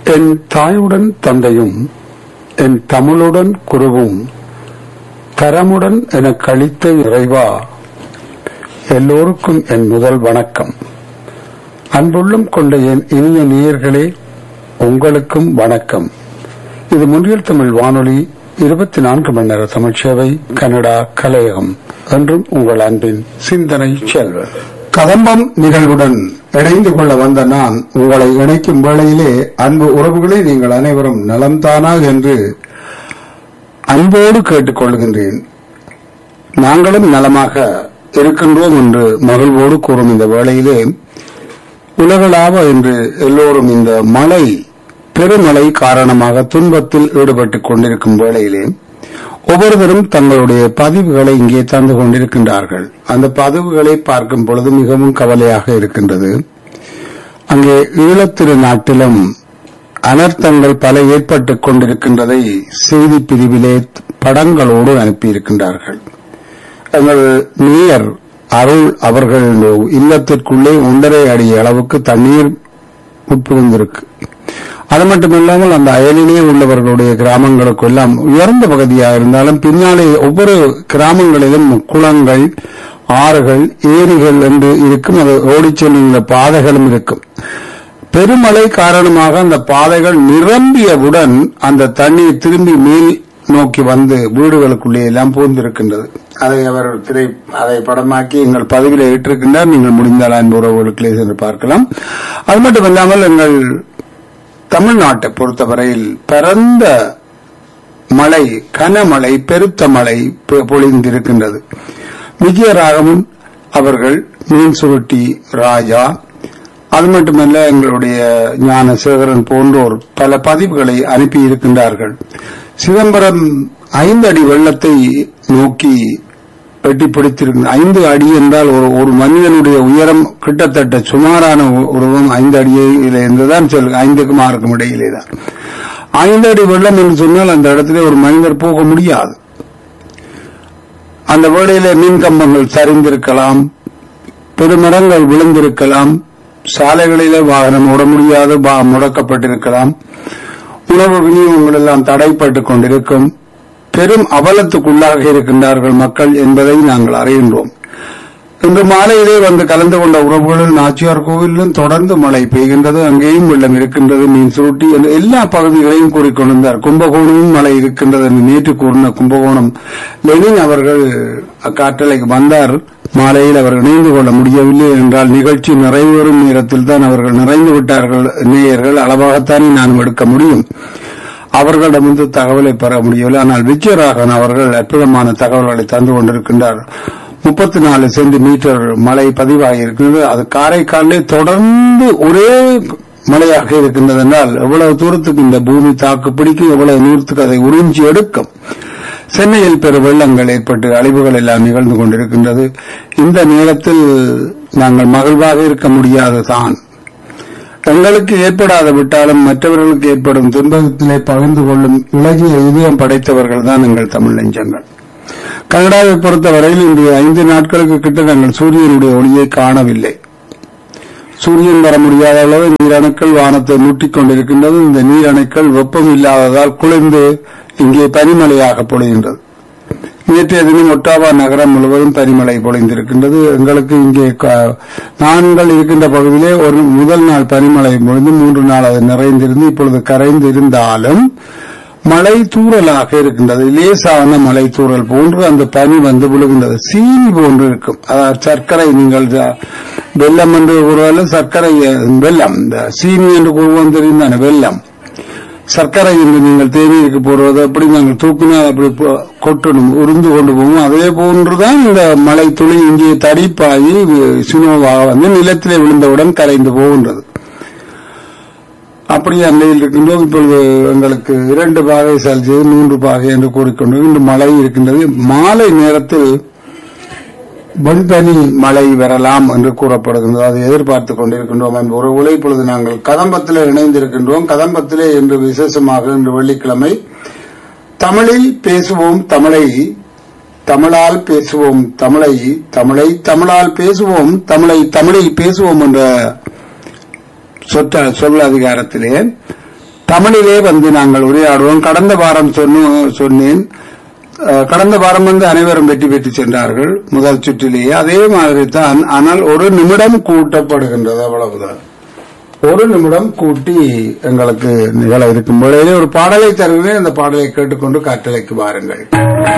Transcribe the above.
என் தாயுடன் தந்தையும் என் தமிழுடன் குருவும் தரமுடன் என கழித்த இறைவா எல்லோருக்கும் என் முதல் வணக்கம் அன்புள்ளம் கொண்ட என் இனிய நேயர்களே உங்களுக்கும் வணக்கம் இது முன்றியல் தமிழ் வானொலி இருபத்தி நான்கு மணி நேர தமிழ்ச்சேவை கனடா கலையகம் என்றும் உங்கள் அன்பின் சிந்தனை செல்வன் கதம்பம் நிகழ்வுடன் இணைந்து கொள்ள வந்த நான் உங்களை இணைக்கும் வேளையிலே அன்பு உறவுகளே நீங்கள் அனைவரும் நலம்தானா என்று அன்போடு கேட்டுக்கொள்கின்றேன் நாங்களும் நலமாக இருக்கின்றோம் என்று மகிழ்வோடு கூறும் இந்த வேளையிலே உலகளாவ என்று எல்லோரும் இந்த மழை பெருமழை காரணமாக துன்பத்தில் ஈடுபட்டுக் கொண்டிருக்கும் வேளையிலே ஒவ்வொருவரும் தங்களுடைய பதிவுகளை இங்கே தந்து கொண்டிருக்கின்றார்கள் அந்த பதிவுகளை பார்க்கும் பொழுது மிகவும் கவலையாக இருக்கின்றது அங்கே ஈழத்திரு நாட்டிலும் அனர்த்தங்கள் பல ஏற்பட்டுக் கொண்டிருக்கின்றதை செய்தி பிரிவிலே படங்களோடு அனுப்பியிருக்கின்றார்கள் எங்கள் மேயர் அருள் அவர்கள் இல்லத்திற்குள்ளே ஒன்றரை அடி அளவுக்கு தண்ணீர் உட்புகுந்திருக்கு அது மட்டுமில்லாமல் அந்த அயலிலே உள்ளவர்களுடைய கிராமங்களுக்கு எல்லாம் உயர்ந்த பகுதியாக இருந்தாலும் பின்னாலே ஒவ்வொரு கிராமங்களிலும் குளங்கள் ஆறுகள் ஏரிகள் என்று இருக்கும் அது ஓடிச் செல்லுகின்ற பாதைகளும் இருக்கும் பெருமழை காரணமாக அந்த பாதைகள் நிரம்பியவுடன் அந்த தண்ணீர் திரும்பி மேல் நோக்கி வந்து வீடுகளுக்குள்ளே எல்லாம் பூந்திருக்கின்றது அதை அவர் திரை அதை படமாக்கி எங்கள் பதிவில் ஏற்றிருக்கின்றார் நீங்கள் முடிந்தால் அன்பு உறவுகளுக்குள்ளே சென்று பார்க்கலாம் அது மட்டுமில்லாமல் எங்கள் தமிழ்நாட்டை பொறுத்தவரையில் பரந்த மழை கனமழை பெருத்த மழை பொழிந்திருக்கின்றது விஜயராகவன் அவர்கள் மீன் சுருட்டி ராஜா அது மட்டுமல்ல எங்களுடைய ஞானசேகரன் போன்றோர் பல பதிவுகளை அனுப்பி இருக்கின்றார்கள் சிதம்பரம் ஐந்து அடி வெள்ளத்தை நோக்கி வெட்டி பிடித்திருக்க ஐந்து அடி என்றால் ஒரு ஒரு மனிதனுடைய உயரம் கிட்டத்தட்ட சுமாரான உருவம் ஐந்து அடியில் இருந்துதான் சொல் ஐந்துக்கும் ஆறுக்கும் இடையிலே தான் ஐந்து அடி வெள்ளம் என்று சொன்னால் அந்த இடத்துல ஒரு மனிதர் போக முடியாது அந்த வேளையில மின் கம்பங்கள் சரிந்திருக்கலாம் பெருமரங்கள் விழுந்திருக்கலாம் சாலைகளிலே வாகனம் ஓட முடியாது முடக்கப்பட்டிருக்கலாம் உணவு விநியோகங்கள் எல்லாம் தடைப்பட்டுக் கொண்டிருக்கும் பெரும் அவலத்துக்குள்ளாக இருக்கின்றார்கள் மக்கள் என்பதை நாங்கள் அறிகின்றோம் இன்று மாலையிலே வந்து கலந்து கொண்ட உறவுகளில் நாச்சியார் கோவிலும் தொடர்ந்து மழை பெய்கின்றது அங்கேயும் வெள்ளம் இருக்கின்றது மீன் சுருட்டி எல்லா பகுதிகளையும் கூறிக்கொண்டிருந்தார் கும்பகோணமும் மழை இருக்கின்றது என்று நேற்று கூறின கும்பகோணம் லெனின் அவர்கள் அக்காற்றலைக்கு வந்தார் மாலையில் அவர் இணைந்து கொள்ள முடியவில்லை என்றால் நிகழ்ச்சி நிறைவேறும் நேரத்தில் தான் அவர்கள் நிறைந்து விட்டார்கள் நேயர்கள் அளவாகத்தானே நான் எடுக்க முடியும் அவர்களிடமிருந்து தகவலை பெற முடியவில்லை ஆனால் விஜயராகவன் அவர்கள் அற்புதமான தகவல்களை தந்து கொண்டிருக்கின்றார் முப்பத்தி நாலு சென்டிமீட்டர் மழை பதிவாகி இருக்கின்றது அது காரைக்காலிலே தொடர்ந்து ஒரே மழையாக இருக்கின்றது என்றால் எவ்வளவு தூரத்துக்கு இந்த பூமி தாக்கு பிடிக்கும் எவ்வளவு தூரத்துக்கு அதை உறிஞ்சி எடுக்கும் சென்னையில் பெரு வெள்ளங்கள் ஏற்பட்டு அழிவுகள் எல்லாம் நிகழ்ந்து கொண்டிருக்கின்றது இந்த நேரத்தில் நாங்கள் மகிழ்வாக இருக்க முடியாதுதான் எங்களுக்கு ஏற்படாத விட்டாலும் மற்றவர்களுக்கு ஏற்படும் துன்பத்திலே பகிர்ந்து கொள்ளும் இலகிய இதயம் படைத்தவர்கள் தான் எங்கள் தமிழ் நெஞ்சங்கள் கனடாவை பொறுத்தவரையில் இன்று ஐந்து நாட்களுக்கு கிட்ட நாங்கள் சூரியனுடைய ஒளியை காணவில்லை சூரியன் வர முடியாத அளவு நீரணுக்கள் வானத்தை மூட்டிக் கொண்டிருக்கின்றது இந்த நீரணுக்கள் வெப்பம் இல்லாததால் குளிர்ந்து இங்கே பனிமழையாக பொழிகின்றது நேற்றைய தினம் ஒட்டாவா நகரம் முழுவதும் பனிமழை பொழிந்திருக்கின்றது எங்களுக்கு இங்கே நான்கள் இருக்கின்ற பகுதியிலே ஒரு முதல் நாள் பனிமழை பொழிந்து மூன்று நாள் அது நிறைந்திருந்து இப்பொழுது கரைந்து இருந்தாலும் மழை தூறலாக இருக்கின்றது லேசான மழை தூறல் போன்று அந்த பனி வந்து விழுகின்றது சீனி போன்று இருக்கும் அதாவது சர்க்கரை நீங்கள் வெள்ளம் என்று கூறுவாலும் சர்க்கரை வெள்ளம் இந்த சீனி என்று கூறுவோம் தெரியும் வெள்ளம் சர்க்கரை என்று நீங்கள் தேநீருக்கு போடுவது அப்படி நாங்கள் தூக்கினால் அப்படி கொட்டணும் உருந்து கொண்டு போவோம் அதே போன்றுதான் இந்த மழை துளி இங்கே தடிப்பாகி சினோவாக வந்து நிலத்திலே விழுந்தவுடன் கரைந்து போகின்றது அப்படியே அண்டையில் இருக்கின்றோம் இப்பொழுது எங்களுக்கு இரண்டு பாகை செல்சியஸ் மூன்று பாகை என்று கூறிக்கொண்டு இன்று மழை இருக்கின்றது மாலை நேரத்தில் வெண்பனி மழை வரலாம் என்று கூறப்படுகின்றது அதை எதிர்பார்த்துக் கொண்டிருக்கின்றோம் என்ற உறவுகளை இப்பொழுது நாங்கள் கதம்பத்திலே இணைந்திருக்கின்றோம் கதம்பத்திலே இன்று விசேஷமாக இன்று வெள்ளிக்கிழமை தமிழில் பேசுவோம் தமிழை தமிழால் பேசுவோம் தமிழை தமிழை தமிழால் பேசுவோம் தமிழை தமிழில் பேசுவோம் என்ற சொற்ற சொல் அதிகாரத்திலே தமிழிலே வந்து நாங்கள் உரையாடுவோம் கடந்த வாரம் சொன்ன- சொன்னேன் அஹ், கடந்த வாரம் வந்து அனைவரும் வெற்றி பெற்று சென்றார்கள் முதல் சுற்றிலேயே அதே மாதிரி தான் ஆனால் ஒரு நிமிடம் கூட்டப்படுகின்றது அவ்வளவுதான் ஒரு நிமிடம் கூட்டி எங்களுக்கு நிகழ இருக்கும் வேளையிலே ஒரு பாடலை தருகிறேன் அந்த பாடலை கேட்டுக்கொண்டு காற்றலைக்கு வாருங்கள்